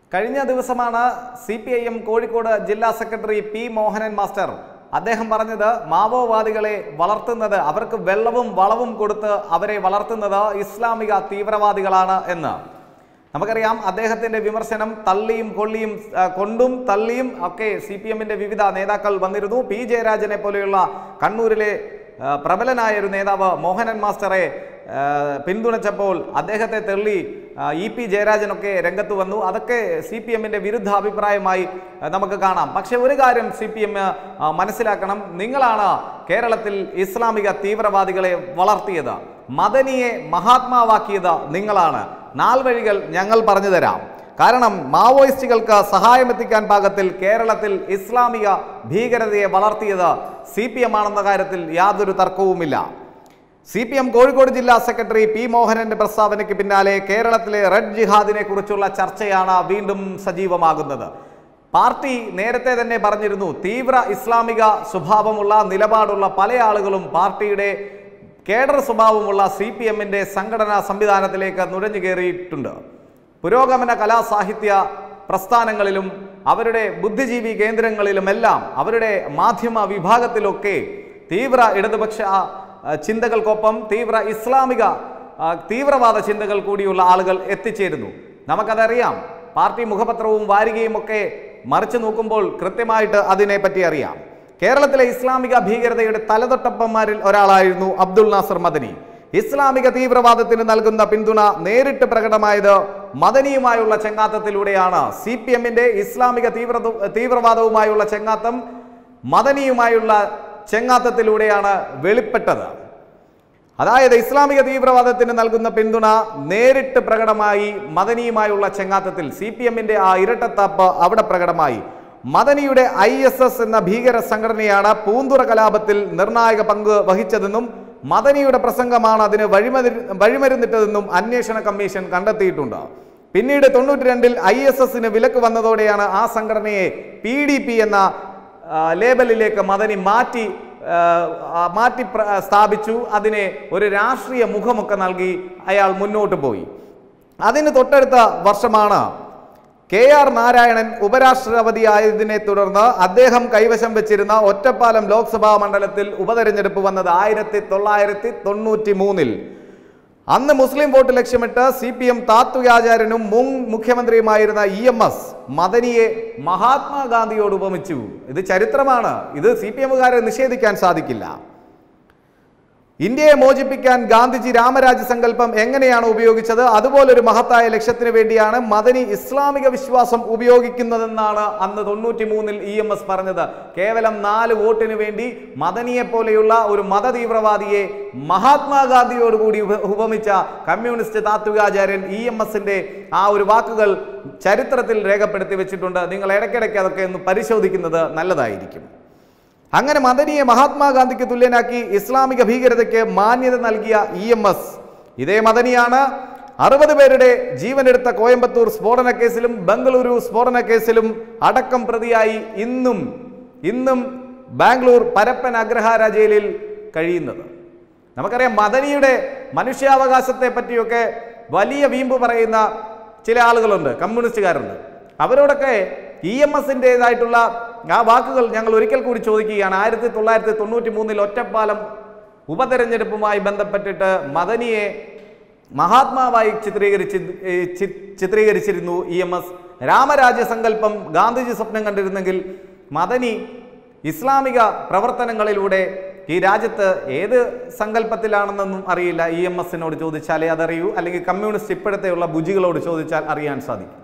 കഴിഞ്ഞ ദിവസമാണ് C P I M Kozhikode ജില്ലാ സെക്രട്ടറി പി മോഹനൻ മാസ്റ്റർ അദ്ദേഹം പറഞ്ഞത് മാവോവാദികളെ വളർത്തുന്നത് അവർക്ക് വെള്ളവും വളവും കൊടുത്ത് അവരെ വളർത്തുന്നത് ഇസ്ലാമിക തീവ്രവാദികളാണ് എന്ന് നമുക്കറിയാം അദ്ദേഹത്തിന്റെ വിമർശനം തള്ളിയും കൊള്ളിയും ആ, കൊണ്ടും തള്ളിയും ഒക്കെ സി പി എമ്മിന്റെ വിവിധ നേതാക്കൾ വന്നിരുന്നു പി ജയരാജനെ പോലെയുള്ള കണ്ണൂരിലെ ആ, പ്രബലനായ ഒരു നേതാവ് മോഹനൻ മാസ്റ്ററെ ആ, പിന്തുണച്ചപ്പോൾ അദ്ദേഹത്തെ തള്ളി ആ, ഇ പി ജയരാജനൊക്കെ രംഗത്ത് വന്നു അതൊക്കെ സി പി എമ്മിന്റെ വിരുദ്ധ അഭിപ്രായമായി ആ, നമുക്ക് കാണാം പക്ഷെ ഒരു കാര്യം സി പി എം മനസ്സിലാക്കണം നിങ്ങളാണ് കേരളത്തിൽ ഇസ്ലാമിക തീവ്രവാദികളെ വളർത്തിയത് മദനിയെ മഹാത്മാവാക്കിയത് നിങ്ങളാണ് നാൾവഴികൾ ഞങ്ങൾ പറഞ്ഞു തരാം കാരണം മാവോയിസ്റ്റുകൾക്ക് സഹായമെത്തിക്കാൻ പാകത്തിൽ കേരളത്തിൽ ഇസ്ലാമിക ഭീകരതയെ വളർത്തിയത് സി പി എം ആണെന്ന കാര്യത്തിൽ യാതൊരു തർക്കവുമില്ല സി പി എം കോഴിക്കോട് ജില്ലാ സെക്രട്ടറി പി മോഹനന്റെ പ്രസ്താവനയ്ക്ക് പിന്നാലെ കേരളത്തിലെ റെഡ് ജിഹാദിനെ കുറിച്ചുള്ള ചർച്ചയാണ് വീണ്ടും സജീവമാകുന്നത് പാർട്ടി നേരത്തെ തന്നെ പറഞ്ഞിരുന്നു തീവ്ര ഇസ്ലാമിക സ്വഭാവമുള്ള നിലപാടുള്ള പല ആളുകളും പാർട്ടിയുടെ കേഡർ സ്വഭാവമുള്ള സി പി എമ്മിന്റെ സംഘടനാ സംവിധാനത്തിലേക്ക് നുഴഞ്ഞു കയറിയിട്ടുണ്ട് പുരോഗമന കലാസാഹിത്യ പ്രസ്ഥാനങ്ങളിലും അവരുടെ ബുദ്ധിജീവി കേന്ദ്രങ്ങളിലുമെല്ലാം അവരുടെ മാധ്യമ വിഭാഗത്തിലൊക്കെ തീവ്ര ഇടതുപക്ഷ ആ, ചിന്തകൾക്കൊപ്പം തീവ്ര ഇസ്ലാമിക ആ, തീവ്രവാദ ചിന്തകൾ കൂടിയുള്ള ആളുകൾ എത്തിച്ചേരുന്നു നമുക്കതറിയാം പാർട്ടി മുഖപത്രവും വാരികയും ഒക്കെ മറിച്ചു നോക്കുമ്പോൾ കൃത്യമായിട്ട് അതിനെപ്പറ്റി അറിയാം കേരളത്തിലെ ഇസ്ലാമിക ഭീകരതയുടെ തലതൊട്ടപ്പന്മാരിൽ ഒരാളായിരുന്നു അബ്ദുൾ നാസർ മദനി ഇസ്ലാമിക തീവ്രവാദത്തിന് നൽകുന്ന പിന്തുണ നേരിട്ട് പ്രകടമായത് മദനിയുമായുള്ള ചെങ്ങാത്തത്തിലൂടെയാണ് സി പി എമ്മിന്റെ ഇസ്ലാമിക തീവ്ര തീവ്രവാദവുമായുള്ള ചെങ്ങാത്തം മദനിയുമായുള്ള ചെങ്ങാത്തത്തിലൂടെയാണ് വെളിപ്പെട്ടത് അതായത് ഇസ്ലാമിക തീവ്രവാദത്തിന് നൽകുന്ന പിന്തുണ നേരിട്ട് പ്രകടമായി മദനിയുമായുള്ള ചെങ്ങാത്തത്തിൽ സി പി എമ്മിന്റെ ആ ഇരട്ടത്താപ്പ് അവിടെ പ്രകടമായി മദനിയുടെ ഐ എസ് എസ് എന്ന ഭീകര സംഘടനയാണ് പൂന്തുറ കലാപത്തിൽ നിർണായക പങ്ക് വഹിച്ചതെന്നും മദനിയുടെ പ്രസംഗമാണ് അതിന് വഴിമതി വഴിമരുന്നിട്ടതെന്നും അന്വേഷണ കമ്മീഷൻ കണ്ടെത്തിയിട്ടുണ്ട് പിന്നീട് തൊണ്ണൂറ്റി രണ്ടിൽ ഐ എസ് എസിന് വിലക്ക് വന്നതോടെയാണ് ആ സംഘടനയെ പി ഡി പി എന്ന ആ, ലേബലിലേക്ക് മദനി മാറ്റി ആ, ആ, മാറ്റി പ്ര- സ്ഥാപിച്ചു അതിനെ ഒരു രാഷ്ട്രീയ മുഖമൊക്കെ നൽകി അയാൾ മുന്നോട്ട് പോയി അതിന് തൊട്ടടുത്ത വർഷമാണ് കെ ആർ നാരായണൻ ഉപരാഷ്ട്രപതിയായതിനെ തുടർന്ന് അദ്ദേഹം കൈവശം വെച്ചിരുന്ന ഒറ്റപ്പാലം ലോക്സഭാ മണ്ഡലത്തിൽ ഉപതെരഞ്ഞെടുപ്പ് വന്നത് ആയിരത്തി തൊള്ളായിരത്തി തൊണ്ണൂറ്റി മൂന്നിൽ അന്ന് മുസ്ലിം വോട്ട് ലക്ഷ്യമിട്ട് സി പി എം താത്വികാചാര്യനും മുൻ മുഖ്യമന്ത്രിയുമായിരുന്ന ഇ എം എസ് മദനിയെ മഹാത്മാഗാന്ധിയോട് ഉപമിച്ചു ഇത് ചരിത്രമാണ് ഇത് സി പി എമ്മുകാരെ നിഷേധിക്കാൻ സാധിക്കില്ല ഇന്ത്യയെ മോചിപ്പിക്കാൻ ഗാന്ധിജി രാമരാജ്യ സങ്കല്പം എങ്ങനെയാണ് ഉപയോഗിച്ചത് അതുപോലൊരു മഹത്തായ ലക്ഷ്യത്തിന് വേണ്ടിയാണ് മദനി ഇസ്ലാമിക വിശ്വാസം ഉപയോഗിക്കുന്നതെന്നാണ് അന്ന് തൊണ്ണൂറ്റി മൂന്നിൽ ഇ എം എസ് പറഞ്ഞത് കേവലം നാല് വോട്ടിന് വേണ്ടി മദനിയെ പോലെയുള്ള ഒരു മത തീവ്രവാദിയെ മഹാത്മാഗാന്ധിയോടുകൂടി ഉപ- ഉപമിച്ച കമ്മ്യൂണിസ്റ്റ് താത്വികാചാര്യൻ ഇ എം എസിന്റെ ആ ഒരു വാക്കുകൾ ചരിത്രത്തിൽ രേഖപ്പെടുത്തി വെച്ചിട്ടുണ്ട് നിങ്ങൾ ഇടയ്ക്കിടയ്ക്ക് അതൊക്കെ ഒന്ന് പരിശോധിക്കുന്നത് നല്ലതായിരിക്കും അങ്ങനെ മദനിയെ മഹാത്മാഗാന്ധിക്ക് തുല്യനാക്കി ഇസ്ലാമിക ഭീകരതയ്ക്ക് മാന്യത നൽകിയ ഇ എം എസ് ഇതേ മദനിയാണ് അറുപത് പേരുടെ ജീവനെടുത്ത കോയമ്പത്തൂർ സ്ഫോടന കേസിലും ബംഗളൂരു സ്ഫോടന കേസിലും അടക്കം പ്രതിയായി ഇന്നും ഇന്നും ബാംഗ്ലൂർ പരപ്പൻ അഗ്രഹാര ജയിലിൽ കഴിയുന്നത് നമുക്കറിയാം മദനിയുടെ മനുഷ്യാവകാശത്തെ പറ്റിയൊക്കെ വലിയ വീമ്പ് പറയുന്ന ചില ആളുകളുണ്ട് കമ്മ്യൂണിസ്റ്റുകാരുണ്ട് അവരോടൊക്കെ ഇ എം എസിൻ്റെതായിട്ടുള്ള ആ വാക്കുകൾ ഞങ്ങൾ ഒരിക്കൽ കൂടി ചോദിക്കുകയാണ് ആയിരത്തി തൊള്ളായിരത്തി തൊണ്ണൂറ്റി മൂന്നിൽ ഒറ്റപ്പാലം ഉപതെരഞ്ഞെടുപ്പുമായി ബന്ധപ്പെട്ടിട്ട് മദനിയെ മഹാത്മാവായി ചിത്രീകരിച്ച് ഏ, ചി- ചിത്രീകരിച്ചിരുന്നു ഇ എം എസ് രാമരാജ്യ സങ്കല്പം ഗാന്ധിജി സ്വപ്നം കണ്ടിരുന്നെങ്കിൽ മദനി ഇസ്ലാമിക പ്രവർത്തനങ്ങളിലൂടെ ഈ രാജ്യത്ത് ഏത് സങ്കല്പത്തിലാണെന്നൊന്നും അറിയില്ല ഇ എം എസിനോട് ചോദിച്ചാലേ അതറിയൂ അല്ലെങ്കിൽ കമ്മ്യൂണിസ്റ്റ് ഇപ്പോഴത്തെയുള്ള ബുജികളോട് ചോദിച്ചാൽ അറിയാൻ സാധിക്കും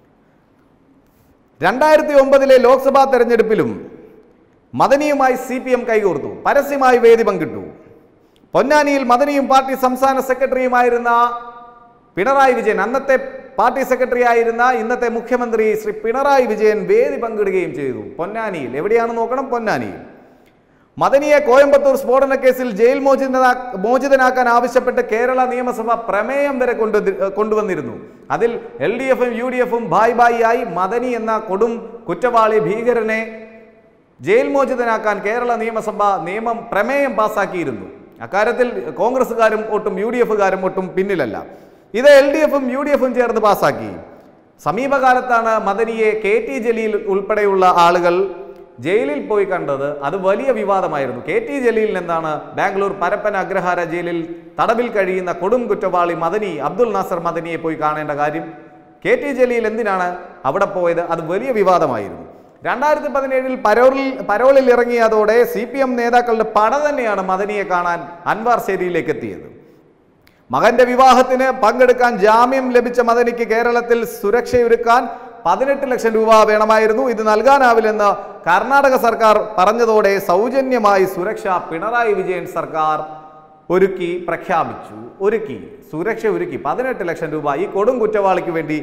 രണ്ടായിരത്തി ഒമ്പതിലെ ലോക്സഭാ തെരഞ്ഞെടുപ്പിലും മദനിയുമായി സി പി എം കൈകോർത്തു പരസ്യമായി വേദി പങ്കിട്ടു പൊന്നാനിയിൽ മദനിയും പാർട്ടി സംസ്ഥാന സെക്രട്ടറിയുമായിരുന്ന പിണറായി വിജയൻ അന്നത്തെ പാർട്ടി സെക്രട്ടറി ആയിരുന്ന ഇന്നത്തെ മുഖ്യമന്ത്രി ശ്രീ പിണറായി വിജയൻ വേദി പങ്കിടുകയും ചെയ്തു പൊന്നാനിയിൽ എവിടെയാണ് നോക്കണം പൊന്നാനിയിൽ മദനിയെ കോയമ്പത്തൂർ സ്ഫോടന കേസിൽ ജയിൽ മോചിതനാ മോചിതനാക്കാൻ ആവശ്യപ്പെട്ട് കേരള നിയമസഭ പ്രമേയം വരെ കൊണ്ടു കൊണ്ടുവന്നിരുന്നു അതിൽ എൽ ഡി എഫും യു ഡി എഫും ബായ് ബായി ആയി മദനി എന്ന കൊടും കുറ്റവാളി ഭീകരനെ ജയിൽ മോചിതനാക്കാൻ കേരള നിയമസഭ നിയമം പ്രമേയം പാസാക്കിയിരുന്നു അക്കാര്യത്തിൽ കോൺഗ്രസ്സുകാരും ഒട്ടും യു ഡി എഫുകാരും ഒട്ടും പിന്നിലല്ല ഇത് എൽ ഡി എഫും യു ഡി എഫും ചേർന്ന് പാസാക്കി സമീപകാലത്താണ് മദനിയെ കെ ടി ജലീൽ ഉൾപ്പെടെയുള്ള ആളുകൾ ജയിലിൽ പോയി കണ്ടത് അത് വലിയ വിവാദമായിരുന്നു കെ ടി ജലീലിൽ എന്താണ് ബാംഗ്ലൂർ പരപ്പന അഗ്രഹാര ജയിലിൽ തടവിൽ കഴിയുന്ന കൊടും കുറ്റവാളി മദനി അബ്ദുൽ നാസർ മദനിയെ പോയി കാണേണ്ട കാര്യം കെ ടി ജലീൽ എന്തിനാണ് അവിടെ പോയത് അത് വലിയ വിവാദമായിരുന്നു രണ്ടായിരത്തി പതിനേഴിൽ പരോളിൽ പരോളിൽ ഇറങ്ങിയതോടെ സി പി എം നേതാക്കളുടെ പട തന്നെയാണ് മദനിയെ കാണാൻ അൻവാർ ശേരിയിലേക്ക് എത്തിയത് മകന്റെ വിവാഹത്തിന് പങ്കെടുക്കാൻ ജാമ്യം ലഭിച്ച മദനിക്ക് കേരളത്തിൽ സുരക്ഷയൊരുക്കാൻ പതിനെട്ട് ലക്ഷം രൂപ വേണമായിരുന്നു ഇത് നൽകാനാവില്ലെന്ന് കർണാടക സർക്കാർ പറഞ്ഞതോടെ സൗജന്യമായി സുരക്ഷ പിണറായി വിജയൻ സർക്കാർ ഒരുക്കി പ്രഖ്യാപിച്ചു ഒരുക്കി സുരക്ഷ ഒരുക്കി പതിനെട്ട് ലക്ഷം രൂപ ഈ കൊടും കുറ്റവാളിക്ക് വേണ്ടി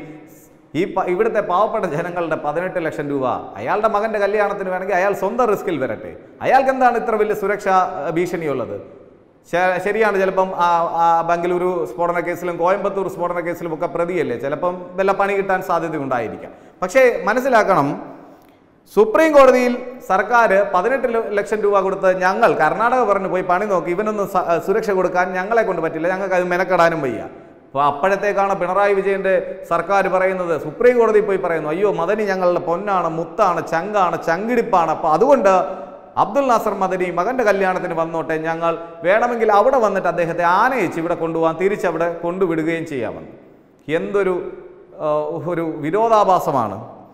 ഈ പ- ഇവിടുത്തെ പാവപ്പെട്ട ജനങ്ങളുടെ പതിനെട്ട് ലക്ഷം രൂപ അയാളുടെ മകന്റെ കല്യാണത്തിന് വേണമെങ്കിൽ അയാൾ സ്വന്തം റിസ്കിൽ വരട്ടെ അയാൾക്ക് എന്താണ് ഇത്ര വലിയ സുരക്ഷാ ഏഹ്, ഭീഷണിയുള്ളത് ശ- ശരിയാണ് ചിലപ്പം ആ ആ ബംഗളൂരു സ്ഫോടന കേസിലും കോയമ്പത്തൂർ സ്ഫോടന കേസിലും ഒക്കെ പ്രതിയല്ലേ ചിലപ്പം വല്ല പണി കിട്ടാൻ സാധ്യതയുണ്ടായിരിക്കാം പക്ഷേ മനസ്സിലാക്കണം സുപ്രീം കോടതിയിൽ സർക്കാർ പതിനെട്ട് ല- ലക്ഷം രൂപ കൊടുത്ത് ഞങ്ങൾ കർണാടക പറഞ്ഞു പോയി പണി നോക്കി ഇവനൊന്നും സ- സുരക്ഷ കൊടുക്കാൻ ഞങ്ങളെ കൊണ്ട് പറ്റില്ല ഞങ്ങൾക്ക് അത് മെനക്കെടാനും വയ്യ അപ്പോൾ അപ്പോഴത്തേക്കാണ് പിണറായി വിജയന്റെ സർക്കാർ പറയുന്നത് സുപ്രീം കോടതി പോയി പറയുന്നു അയ്യോ മദനി ഞങ്ങളുടെ പൊന്നാണ് മുത്താണ് ചങ്കാണ് ചങ്കിടിപ്പാണ് അപ്പോൾ അതുകൊണ്ട് അബ്ദുൽ നാസർ മദനി മകന്റെ കല്യാണത്തിന് വന്നോട്ടെ ഞങ്ങൾ വേണമെങ്കിൽ അവിടെ വന്നിട്ട് അദ്ദേഹത്തെ ആനയിച്ച് ഇവിടെ കൊണ്ടുപോകാൻ തിരിച്ചവിടെ കൊണ്ടുവിടുകയും ചെയ്യാമെന്ന് എന്തൊരു ആ, ഒരു വിരോധാഭാസമാണ്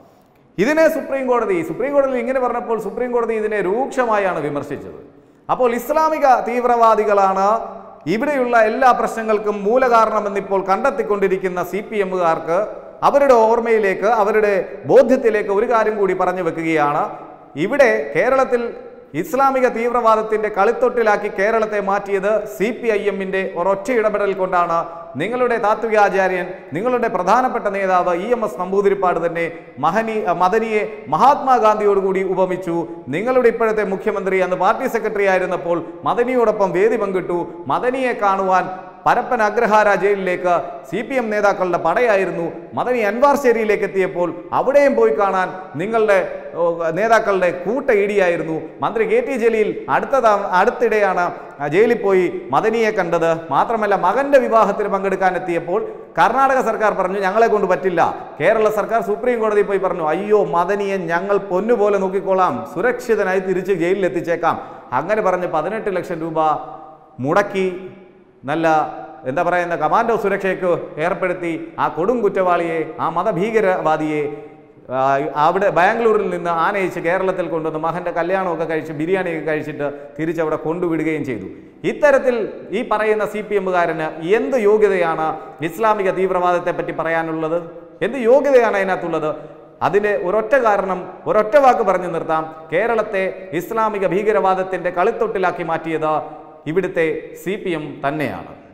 ഇതിനെ സുപ്രീം കോടതി സുപ്രീം കോടതിയിൽ ഇങ്ങനെ പറഞ്ഞപ്പോൾ സുപ്രീം കോടതി ഇതിനെ രൂക്ഷമായാണ് വിമർശിച്ചത് അപ്പോൾ ഇസ്ലാമിക തീവ്രവാദികളാണ് ഇവിടെയുള്ള എല്ലാ പ്രശ്നങ്ങൾക്കും മൂലകാരണമെന്നിപ്പോൾ കണ്ടെത്തിക്കൊണ്ടിരിക്കുന്ന സി പി എമ്മുകാർക്ക് അവരുടെ ഓർമ്മയിലേക്ക് അവരുടെ ബോധ്യത്തിലേക്ക് ഒരു കാര്യം കൂടി പറഞ്ഞു വെക്കുകയാണ് ഇവിടെ കേരളത്തിൽ ഇസ്ലാമിക തീവ്രവാദത്തിന്റെ കളിത്തൊട്ടിലാക്കി കേരളത്തെ മാറ്റിയത് സി പി ഐ എമ്മിന്റെ ഒരൊറ്റ ഇടപെടൽ കൊണ്ടാണ് നിങ്ങളുടെ താത്വികാചാര്യൻ നിങ്ങളുടെ പ്രധാനപ്പെട്ട നേതാവ് ഇ എം എസ് നമ്പൂതിരിപ്പാട് തന്നെ മഹനി മദനിയെ മഹാത്മാഗാന്ധിയോടുകൂടി ഉപമിച്ചു നിങ്ങളുടെ ഇപ്പോഴത്തെ മുഖ്യമന്ത്രി അന്ന് പാർട്ടി സെക്രട്ടറി ആയിരുന്നപ്പോൾ മദനിയോടൊപ്പം വേദി പങ്കിട്ടു മദനിയെ കാണുവാൻ പരപ്പൻ അഗ്രഹാര ജയിലിലേക്ക് സി പി എം നേതാക്കളുടെ പടയായിരുന്നു മദനി അൻവാർശേരിയിലേക്ക് എത്തിയപ്പോൾ അവിടെയും പോയി കാണാൻ നിങ്ങളുടെ ഓ, നേതാക്കളുടെ കൂട്ട ഇടിയായിരുന്നു മന്ത്രി കെ ടി ജലീൽ അടുത്ത തവണ- അടുത്തിടെയാണ് ആ, ജയിലിൽ പോയി മദനിയെ കണ്ടത് മാത്രമല്ല മകന്റെ വിവാഹത്തിന് പങ്കെടുക്കാൻ എത്തിയപ്പോൾ കർണാടക സർക്കാർ പറഞ്ഞു ഞങ്ങളെ കൊണ്ട് പറ്റില്ല കേരള സർക്കാർ സുപ്രീം കോടതി പോയി പറഞ്ഞു അയ്യോ മദനിയെ ഞങ്ങൾ പൊന്നുപോലെ നോക്കിക്കോളാം സുരക്ഷിതനായി തിരിച്ച് ജയിലിൽ എത്തിച്ചേക്കാം അങ്ങനെ പറഞ്ഞ് പതിനെട്ട് ലക്ഷം രൂപ മുടക്കി നല്ല എന്താ പറയുന്ന കമാൻഡോ സുരക്ഷയ്ക്ക് ഏർപ്പെടുത്തി ആ കൊടും കുറ്റവാളിയെ ആ മതഭീകരവാദിയെ ആ, അവിടെ ബാംഗ്ലൂരിൽ നിന്ന് ആനയിച്ച് കേരളത്തിൽ കൊണ്ടുവന്ന് മകൻ്റെ കല്യാണമൊക്കെ കഴിച്ച് ബിരിയാണിയൊക്കെ കഴിച്ചിട്ട് തിരിച്ചവിടെ കൊണ്ടുവിടുകയും ചെയ്തു ഇത്തരത്തിൽ ഈ പറയുന്ന സി പി എമ്മുകാരന് എന്ത് യോഗ്യതയാണ് ഇസ്ലാമിക തീവ്രവാദത്തെ പറ്റി പറയാനുള്ളത് എന്ത് യോഗ്യതയാണ് അതിനകത്തുള്ളത് അതിന് ഒരൊറ്റ കാരണം ഒരൊറ്റ വാക്ക് പറഞ്ഞു നിർത്താം കേരളത്തെ ഇസ്ലാമിക ഭീകരവാദത്തിന്റെ കളിത്തൊട്ടിലാക്കി മാറ്റിയത് ഇവിടുത്തെ സി തന്നെയാണ്